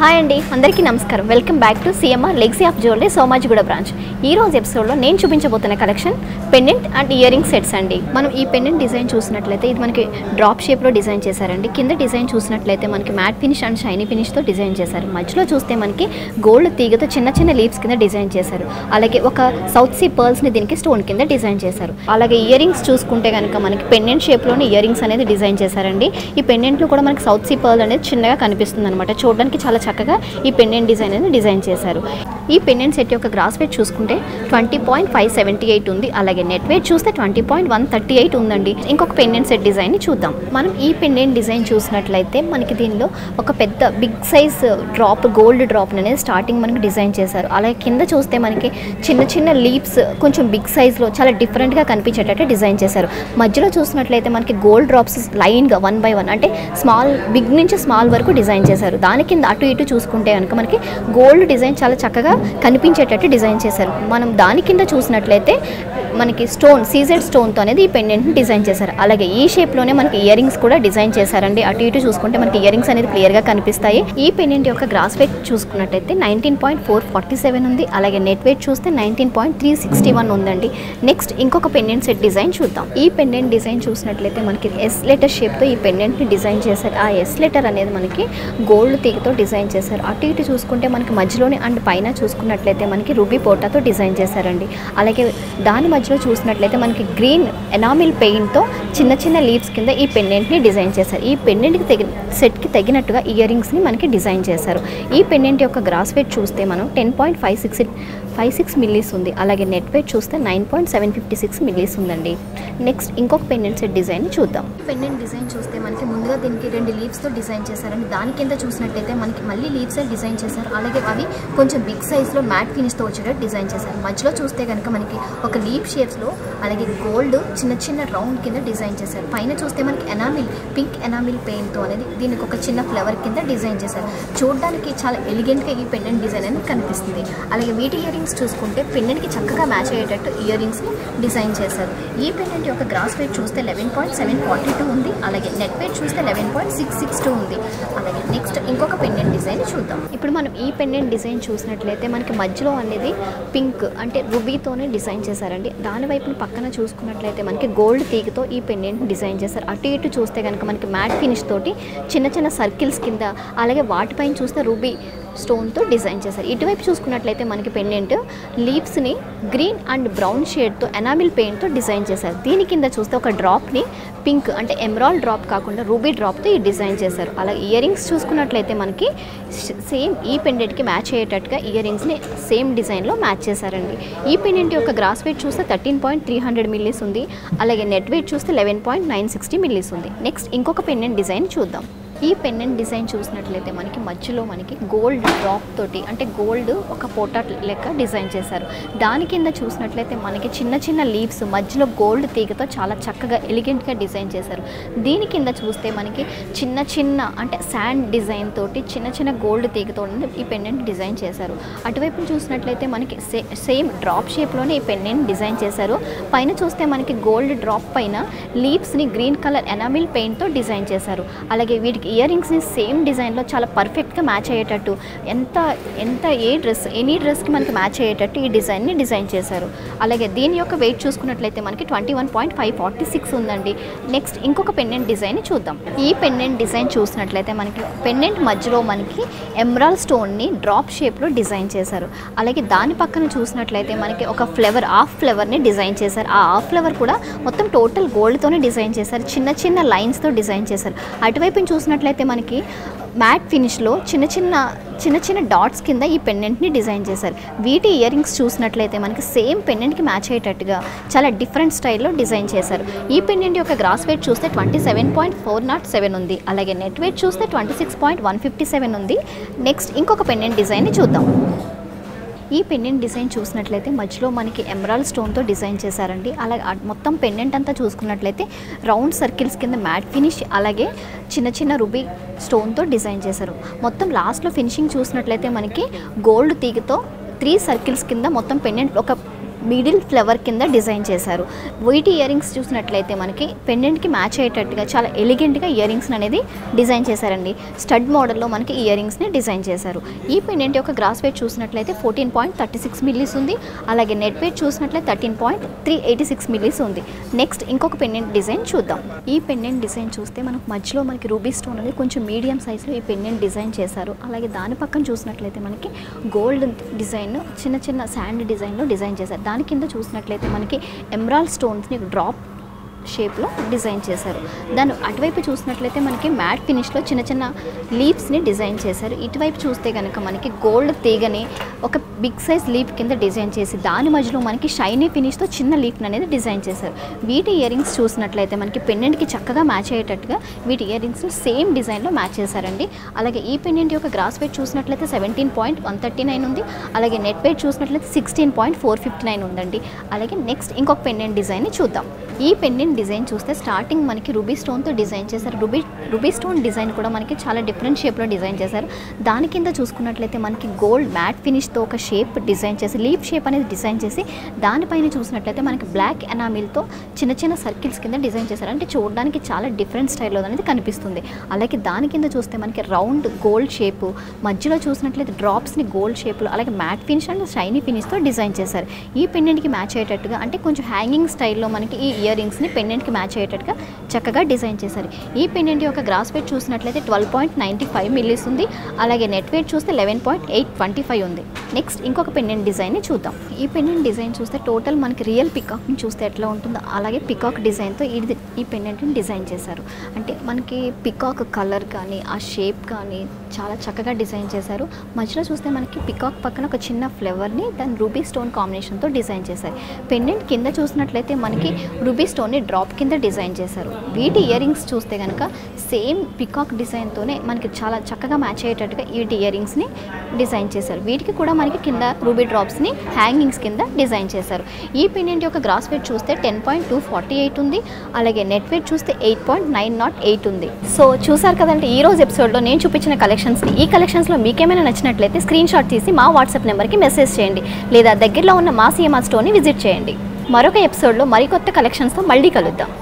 hi అండి అందరికీ నమస్కారం welcome back to CMR legacy of jewellery Somajiguda branch ఈ రోజు ఎపిసోడ్లో నేను చూపించబోతున్న collection pendant and earring sets అండి మనం ఈ పెండెంట్ డిజైన్ చూసినట్లయితే ఇది మనకి డ్రాప్ షేప్లో డిజైన్ చేశారండి కింద డిజైన్ చూసినట్లయితే మనకి మ్యాట్ ఫినిష్ అండ్ షైనీ ఫినిష్తో డిజైన్ చేశారు మధ్యలో చూస్తే మనకి గోల్డ్ తీగతో చిన్న చిన్న లీవ్స్ కింద డిజైన్ చేశారు అలాగే ఒక సౌత్ సీ పర్ల్స్ని దీనికి స్టోన్ కింద డిజైన్ చేశారు అలాగే ఇయర్ రింగ్స్ చూసుకుంటే కనుక మనకి పెండెంట్ షేప్లోని ఇయర్ రింగ్స్ అనేది డిజైన్ చేశారండి ఈ పెండెంట్లో కూడా మనకి సౌత్ సీ పర్ల్ అనేది చిన్నగా కనిపిస్తుంది అనమాట చూడడానికి చాలా చక్కగా ఈ పెండెంట్ డిజైన్ అనేది డిజైన్ చేశారు ఈ పెండెంట్ సెట్ యొక్క గ్రాస్ వెయిట్ చూసుకుంటే twenty point five seventy eight ఉంది అలాగే నెట్ వెయిట్ చూస్తే twenty point one thirty eight ఉందండి ఇంకొక పెండెంట్ సెట్ డిజైన్ ని చూద్దాం మనం ఈ పెండెంట్ డిజైన్ చూసినట్లయితే మనకి దీనిలో ఒక పెద్ద big size drop gold drop అనేది స్టార్టింగ్ మనకి డిజైన్ చేశారు అలాగే కింద చూస్తే మనకి చిన్న చిన్న లీవ్స్ కొంచెం బిగ్ సైజ్లో చాలా డిఫరెంట్గా కనిపించేటట్టు డిజైన్ చేశారు మధ్యలో చూసినట్లయితే మనకి గోల్డ్ డ్రాప్స్ లైన్గా వన్ బై వన్ అంటే స్మాల్ బిగ్ నుంచి స్మాల్ వరకు డిజైన్ చేశారు దాని కింద అటు ఇటు చూసుకుంటే కనుక మనకి గోల్డ్ డిజైన్ చాలా చక్కగా కనిపించేటట్టు డిజైన్ చేశారు మనం దాని కింద చూసినట్లయితే మనకి స్టోన్ సీజెడ్ స్టోన్తో అనేది ఈ పెండెంట్ని డిజైన్ చేశారు అలాగే ఈ షేప్లోనే మనకి ఇయర్ రింగ్స్ కూడా డిజైన్ చేశారండి అటు ఇటు చూసుకుంటే మనకి ఇయర్ రింగ్స్ అనేది క్లియర్గా కనిపిస్తాయి ఈ పెండెంట్ యొక్క గ్రాస్ వెయిట్ చూసుకున్నట్టయితే nineteen point four forty seven ఉంది అలాగే నెట్ వెయిట్ చూస్తే nineteen point three sixty one ఉందండి నెక్స్ట్ ఇంకొక పెండెంట్ సెట్ డిజైన్ చూద్దాం ఈ పెండెంట్ డిజైన్ చూసినట్లయితే మనకి ఎస్ లెటర్ షేప్తో ఈ పెండెంట్ని డిజైన్ చేశారు ఆ ఎస్ లెటర్ అనేది మనకి గోల్డ్ తీగతో డిజైన్ చేశారు అటు ఇటు చూసుకుంటే మనకి మధ్యలోనే అండ్ పైన చూసుకున్నట్లయితే మనకి రూబీ పోటాతో డిజైన్ చేశారండి అలాగే దాని మధ్యలో చూసినట్లయితే మనకి గ్రీన్ ఎనామిల్ పెయింట్తో చిన్న చిన్న లీవ్స్ కింద ఈ పెండెంట్ని డిజైన్ చేశారు ఈ పెండెంట్కి తగిన సెట్కి తగినట్టుగా ఇయర్ రింగ్స్ని మనకి డిజైన్ చేశారు ఈ పెండెంట్ యొక్క గ్రాస్ వెయిట్ చూస్తే మనం ten point five six five six millis ఉంది అలాగే నెట్ వెయిట్ చూస్తే nine point seven fifty six millis ఉందండి నెక్స్ట్ ఇంకొక పెండెంట్ సెట్ డిజైన్ చూద్దాం పెండెంట్ డిజైన్ చూస్తే మనకి ముందుగా దీనికి రెండు లీవ్స్తో డిజైన్ చేశారండి దాని కింద చూసినట్టయితే మనకి మళ్ళీ లీవ్స్ డిజైన్ చేశారు అలాగే అవి కొంచెం బిగ్ సైజ్లో మ్యాట్ ఫినిష్తో వచ్చేటట్టు డిజైన్ చేశారు మధ్యలో చూస్తే కనుక మనకి ఒక లీవ్ షేప్స్లో అలాగే గోల్డ్ చిన్న చిన్న రౌండ్ కింద డిజైన్ చేశారు పైన చూస్తే మనకి ఎనామిల్ పింక్ ఎనామిల్ పెయింట్తో అనేది దీనికి ఒక చిన్న ఫ్లవర్ కింద డిజైన్ చేశారు చూడడానికి చాలా ఎలిగెంట్గా ఈ పెండెంట్ డిజైన్ అనేది కనిపిస్తుంది అలాగే వీటి ఇయర్ రింగ్స్ చూసుకుంటే పెండెంట్కి చక్కగా మ్యాచ్ అయ్యేటట్టు ఇయర్ రింగ్స్ని డిజైన్ చేశారు ఈ పెండెంట్ యొక్క గ్రాస్ వెయిట్ చూస్తే eleven point seven forty two ఉంది అలాగే నెట్ వెయిట్ చూస్తే eleven point six six two ఉంది అలాగే నెక్స్ట్ ఇంకొక పెండెంట్ డిజైన్ చూద్దాం ఇప్పుడు మనం ఈ పెండెంట్ డిజైన్ చూసినట్లయితే మనకి మధ్యలో అనేది పింక్ అంటే రుబీతోనే డిజైన్ చేశారండి దాని వైపున పక్కన చూసుకున్నట్లయితే మనకి గోల్డ్ తీగతో ఈ పెండెంట్ డిజైన్ చేశారు అటు ఇటు చూస్తే కనుక మనకి మ్యాట్ ఫినిష్ తోటి చిన్న చిన్న సర్కిల్స్ కింద అలాగే వాటిపైన చూస్తే రూబీ స్టోన్తో డిజైన్ చేశారు ఇటువైపు చూసుకున్నట్లయితే మనకి పెండెంట్ లీవ్స్ని గ్రీన్ అండ్ బ్రౌన్ షేడ్తో ఎనామిల్ పెయింట్తో డిజైన్ చేశారు దీని కింద చూస్తే ఒక డ్రాప్ని పింక్ అంటే ఎమరాల్ డ్రాప్ కాకుండా రూబీ డ్రాప్తో ఈ డిజైన్ చేశారు అలాగే ఇయర్ రింగ్స్ చూసుకున్నట్లయితే మనకి సేమ్ ఈ పెండెంట్కి మ్యాచ్ అయ్యేటట్టుగా ఇయర్ రింగ్స్ని సేమ్ డిజైన్లో మ్యాచ్ చేశారండి ఈ పెండెంట్ యొక్క గ్రాస్ వెయిట్ చూస్తే thirteen point three hundred millis ఉంది అలాగే నెట్ వెయిట్ చూస్తే eleven point nine sixty millis ఉంది నెక్స్ట్ ఇంకొక పెండెంట్ డిజైన్ చూద్దాం ఈ పెండెంట్ డిజైన్ చూసినట్లయితే మనకి మధ్యలో మనకి గోల్డ్ డ్రాప్ తోటి అంటే గోల్డ్ ఒక పోటా లెక్క డిజైన్ చేశారు దాని కింద చూసినట్లయితే మనకి చిన్న చిన్న లీవ్స్ మధ్యలో గోల్డ్ తీగతో చాలా చక్కగా ఎలిగెంట్గా డిజైన్ చేశారు దీని కింద చూస్తే మనకి చిన్న చిన్న అంటే శాండ్ డిజైన్ తోటి చిన్న చిన్న గోల్డ్ తీగతో ఈ పెండెంట్ డిజైన్ చేశారు అటువైపు చూసినట్లయితే మనకి సే సేమ్ డ్రాప్ షేప్లోనే ఈ పెండెంట్ డిజైన్ చేశారు పైన చూస్తే మనకి గోల్డ్ డ్రాప్ పైన లీవ్స్ని గ్రీన్ కలర్ ఎనామిల్ పెయింట్తో డిజైన్ చేశారు అలాగే వీటికి ఇయర్ రింగ్స్ని సేమ్ డిజైన్లో చాలా పర్ఫెక్ట్గా మ్యాచ్ అయ్యేటట్టు ఎంత ఎంత ఏ డ్రెస్ ఎనీ డ్రెస్కి మనకి మ్యాచ్ అయ్యేటట్టు ఈ డిజైన్ని డిజైన్ చేశారు అలాగే దీని యొక్క వెయిట్ చూసుకున్నట్లయితే మనకి twenty one point five forty six ఉందండి నెక్స్ట్ ఇంకొక పెండెంట్ డిజైన్ చూద్దాం ఈ పెండెంట్ డిజైన్ చూసినట్లయితే మనకి పెండెంట్ మధ్యలో మనకి ఎమరాల్ స్టోన్ని డ్రాప్ షేప్లో డిజైన్ చేశారు అలాగే దాని పక్కన చూసినట్లయితే మనకి ఒక ఫ్లవర్ హాఫ్ ఫ్లవర్ని డిజైన్ చేశారు ఆ హాఫ్ ఫ్లవర్ కూడా మొత్తం టోటల్ గోల్డ్తోనే డిజైన్ చేశారు చిన్న చిన్న లైన్స్తో డిజైన్ చేశారు అటువైపు చూసినట్లయితే మనకి మ్యాట్ ఫినిష్లో చిన్న చిన్న చిన్న చిన్న డాట్స్ కింద ఈ పెండెంట్ని డిజైన్ చేశారు వీటి ఇయర్ రింగ్స్ చూసినట్లయితే మనకి సేమ్ పెండెంట్కి మ్యాచ్ అయ్యేటట్టుగా చాలా డిఫరెంట్ స్టైల్లో డిజైన్ చేశారు ఈ పెండెంట్ యొక్క గ్రాస్ వెయిట్ చూస్తే twenty seven point four nought seven ఉంది అలాగే నెట్ వెయిట్ చూస్తే twenty six point one fifty seven ఉంది నెక్స్ట్ ఇంకొక పెండెంట్ డిజైన్ని చూద్దాం ఈ పెండెంట్ డిజైన్ చూసినట్లయితే మధ్యలో మనకి ఎమరాల్ స్టోన్తో డిజైన్ చేశారండి అలాగే ఆ మొత్తం పెండెంట్ అంతా చూసుకున్నట్లయితే రౌండ్ సర్కిల్స్ కింద మ్యాట్ ఫినిష్ అలాగే చిన్న చిన్న రుబీ స్టోన్తో డిజైన్ చేశారు మొత్తం లాస్ట్లో ఫినిషింగ్ చూసినట్లయితే మనకి గోల్డ్ తీగతో త్రీ సర్కిల్స్ కింద మొత్తం పెండెంట్ ఒక మిడిల్ ఫ్లవర్ కింద డిజైన్ చేశారు వీటి ఇయర్ రింగ్స్ చూసినట్లయితే మనకి పెండెంట్కి మ్యాచ్ అయ్యేటట్టుగా చాలా ఎలిగెంట్గా ఇయర్ రింగ్స్ అనేది డిజైన్ చేశారండి స్టడ్ మోడల్లో మనకి ఇయర్ రింగ్స్ని డిజైన్ చేశారు ఈ పెండెంట్ యొక్క గ్రాస్ వెయిట్ చూసినట్లయితే fourteen point thirty six millis ఉంది అలాగే నెట్ వెయిట్ చూసినట్లయితే thirteen point three eighty six millis ఉంది నెక్స్ట్ ఇంకొక పెండెంట్ డిజైన్ చూద్దాం ఈ పెండెంట్ డిజైన్ చూస్తే మనకు మధ్యలో మనకి రూబీ స్టోన్ అనేది కొంచెం మీడియం సైజులో ఈ పెండెంట్ డిజైన్ చేశారు అలాగే దాని పక్కన చూసినట్లయితే మనకి గోల్డ్ డిజైన్ చిన్న చిన్న శాండ్ డిజైన్లో డిజైన్ చేశారు దాని కింద చూసినట్లయితే మనకి ఎమరాల్డ్ స్టోన్స్ని డ్రాప్ షేప్లో డిజైన్ చేశారు దాని అటువైపు చూసినట్లయితే మనకి మ్యాట్ ఫినిష్లో చిన్న చిన్న లీప్స్ని డిజైన్ చేశారు ఇటువైపు చూస్తే కనుక మనకి గోల్డ్ తీగని ఒక బిగ్ సైజ్ లీప్ కింద డిజైన్ చేసి దాని మధ్యలో మనకి షైనీ ఫినిష్తో చిన్న లీప్ అనేది డిజైన్ చేశారు వీటి ఇయర్ రింగ్స్ చూసినట్లయితే మనకి పెండెంట్కి చక్కగా మ్యాచ్ అయ్యేటట్టుగా వీటి ఇయర్ రింగ్స్ సేమ్ డిజైన్లో మ్యాచ్ చేశారండి అలాగే ఈ పెండెంట్ యొక్క గ్రాస్ వెయిట్ చూసినట్లయితే seventeen point one thirty nine ఉంది అలాగే నెట్ వెయిట్ చూసినట్లయితే sixteen point four fifty nine ఉందండి అలాగే నెక్స్ట్ ఇంకొక పెండెంట్ డిజైన్ని చూద్దాం ఈ పెండెంట్ డిజైన్ చూస్తే స్టార్టింగ్ మనకి రూబీ స్టోన్తో డిజైన్ చేశారు రూబీ రూబీ స్టోన్ డిజైన్ కూడా మనకి చాలా డిఫరెంట్ షేప్లో డిజైన్ చేశారు దాని కింద చూసుకున్నట్లయితే మనకి గోల్డ్ మ్యాట్ ఫినిష్తో ఒక షేప్ డిజైన్ చేసి లీప్ షేప్ అనేది డిజైన్ చేసి దానిపైన చూసినట్లయితే మనకి బ్లాక్ ఎనామిల్తో చిన్న చిన్న సర్కిల్స్ కింద డిజైన్ చేశారు అంటే చూడడానికి చాలా డిఫరెంట్ స్టైల్లో అనేది కనిపిస్తుంది అలాగే దాని కింద చూస్తే మనకి రౌండ్ గోల్డ్ షేపు మధ్యలో చూసినట్లయితే డ్రాప్స్ని గోల్డ్ షేప్లో అలాగే మ్యాట్ ఫినిష్ అండ్ షైనీ ఫినిష్తో డిజైన్ చేశారు ఈ పెండెంట్కి మ్యాచ్ అయ్యేటట్టుగా అంటే కొంచెం హ్యాంగింగ్ స్టైల్లో మనకి ఈ ఇయర్ రింగ్స్ని పెండెంట్కి మ్యాచ్ అయ్యేటట్టుగా చక్కగా డిజైన్ చేశారు ఈ పెండెంట్ యొక్క గ్రాస్ వెయిట్ చూసినట్లయితే twelve point ninety five millis ఉంది అలాగే నెట్ వెయిట్ చూస్తే eleven point eight twenty five ఉంది నెక్స్ట్ ఇంకొక పెండెంట్ డిజైన్ని చూద్దాం ఈ పెండెంట్ డిజైన్ చూస్తే టోటల్ మనకి రియల్ పికాక్ని చూస్తే ఎట్లా ఉంటుందో అలాగే పికాక్ డిజైన్తో ఇది ఈ పెండెంట్ని డిజైన్ చేశారు అంటే మనకి పికాక్ కలర్ కానీ ఆ షేప్ కానీ చాలా చక్కగా డిజైన్ చేశారు మధ్యలో చూస్తే మనకి పికాక్ పక్కన ఒక చిన్న ఫ్లవర్ని దాని రూబీ స్టోన్ కాంబినేషన్తో డిజైన్ చేశారు పెండెంట్ కింద చూసినట్లయితే మనకి రూబీ స్టోన్ని డ్రాప్ కింద డిజైన్ చేశారు వీటి ఇయర్ రింగ్స్ చూస్తే కనుక సేమ్ పికాక్ డిజైన్తోనే మనకి చాలా చక్కగా మ్యాచ్ అయ్యేటట్టుగా వీటి ఇయర్ రింగ్స్ని డిజైన్ చేశారు వీటికి కూడా మనకి కింద రూబీ డ్రాప్స్ని హ్యాంగింగ్స్ కింద డిజైన్ చేశారు ఈ పెండెంట్ యొక్క గ్రాస్ వెయిట్ చూస్తే ten point two forty eight ఉంది అలాగే నెట్ వెయిట్ చూస్తే eight point nine nought eight ఉంది సో చూసారు కదంటే ఈ రోజు ఎపిసోడ్లో నేను చూపించిన కలెక్షన్స్ని ఈ కలెక్షన్స్లో మీకేమైనా నచ్చినట్లయితే స్క్రీన్ షాట్ తీసి మా వాట్సాప్ నెంబర్కి మెసేజ్ చేయండి లేదా దగ్గరలో ఉన్న మా సిఎంఆర్ స్టోర్ని విజిట్ చేయండి మరొక ఎపిసోడ్లో మరికొత్త కలెక్షన్స్తో మళ్ళీ కలుద్దాం